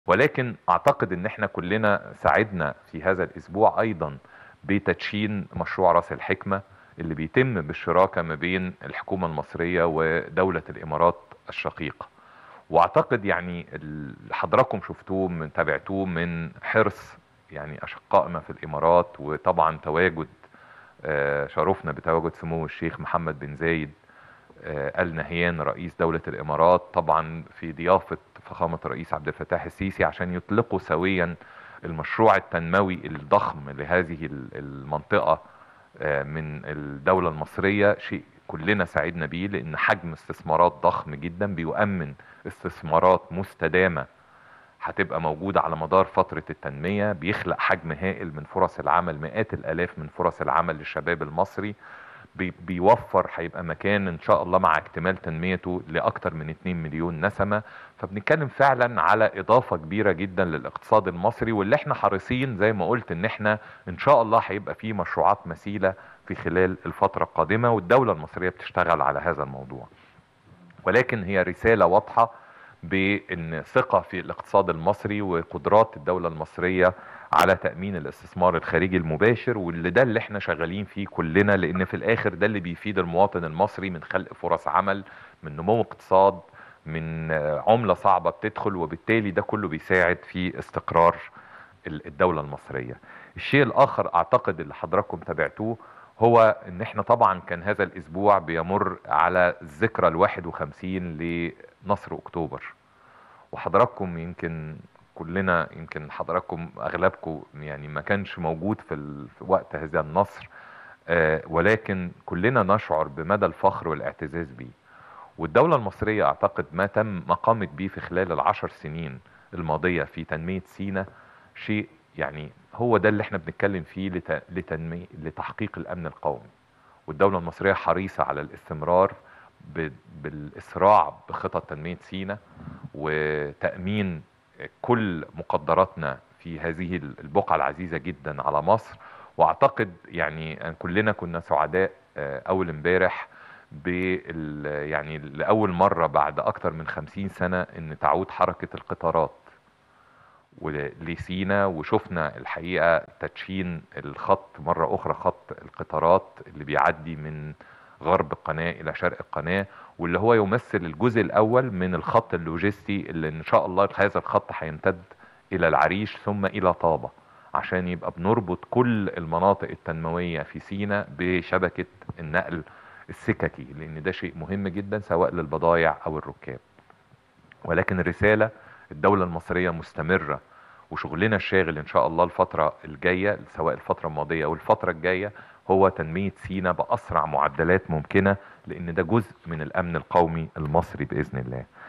ولكن اعتقد ان احنا كلنا ساعدنا في هذا الاسبوع ايضا بتدشين مشروع راس الحكمة اللي بيتم بالشراكة ما بين الحكومة المصرية ودولة الامارات الشقيقة واعتقد يعني اللي حضراتكم شفتوه من تابعتوه من حرص يعني اشقائنا في الامارات وطبعا تواجد آه، شرفنا بتواجد سمو الشيخ محمد بن زايد آه، ال نهيان رئيس دولة الامارات طبعا في ضيافة فخامة الرئيس عبد الفتاح السيسي عشان يطلقوا سويا المشروع التنموي الضخم لهذه المنطقة آه، من الدولة المصرية شيء كلنا سعدنا بيه لان حجم استثمارات ضخم جدا بيؤمن استثمارات مستدامة هتبقى موجودة على مدار فترة التنمية بيخلق حجم هائل من فرص العمل مئات الالاف من فرص العمل للشباب المصري بيوفر هيبقى مكان ان شاء الله مع اكتمال تنميته لاكثر من 2 مليون نسمه فبنتكلم فعلا على اضافه كبيره جدا للاقتصاد المصري واللي احنا حريصين زي ما قلت ان احنا ان شاء الله هيبقى فيه مشروعات مثيله في خلال الفتره القادمه والدوله المصريه بتشتغل على هذا الموضوع ولكن هي رساله واضحه بان ثقه في الاقتصاد المصري وقدرات الدوله المصريه على تامين الاستثمار الخارجي المباشر واللي ده اللي احنا شغالين فيه كلنا لان في الاخر ده اللي بيفيد المواطن المصري من خلق فرص عمل من نمو اقتصاد من عمله صعبه بتدخل وبالتالي ده كله بيساعد في استقرار الدوله المصريه. الشيء الاخر اعتقد اللي حضراتكم تابعتوه هو ان احنا طبعا كان هذا الاسبوع بيمر على الذكرى ال 51 لنصر اكتوبر وحضراتكم يمكن كلنا يمكن حضراتكم اغلبكم يعني ما كانش موجود في, ال... في وقت هذا النصر آه ولكن كلنا نشعر بمدى الفخر والاعتزاز به والدولة المصرية اعتقد ما تم ما قامت به في خلال العشر سنين الماضية في تنمية سينا شيء يعني هو ده اللي احنا بنتكلم فيه لت... لتنمية لتحقيق الامن القومي والدولة المصرية حريصة على الاستمرار ب... بالاسراع بخطط تنمية سينا وتأمين كل مقدراتنا في هذه البقعة العزيزة جدا على مصر واعتقد يعني كلنا كنا سعداء اول امبارح بال يعني لاول مره بعد اكثر من خمسين سنه ان تعود حركه القطارات لسينا وشفنا الحقيقه تدشين الخط مره اخرى خط القطارات اللي بيعدي من غرب القناه الى شرق القناه واللي هو يمثل الجزء الاول من الخط اللوجستي اللي ان شاء الله هذا الخط هيمتد الى العريش ثم الى طابة عشان يبقى بنربط كل المناطق التنموية في سينا بشبكة النقل السككي لان ده شيء مهم جدا سواء للبضائع او الركاب ولكن الرسالة الدولة المصرية مستمرة وشغلنا الشاغل ان شاء الله الفترة الجاية سواء الفترة الماضية او الفترة الجاية هو تنمية سينا بأسرع معدلات ممكنة لأن ده جزء من الأمن القومي المصري بإذن الله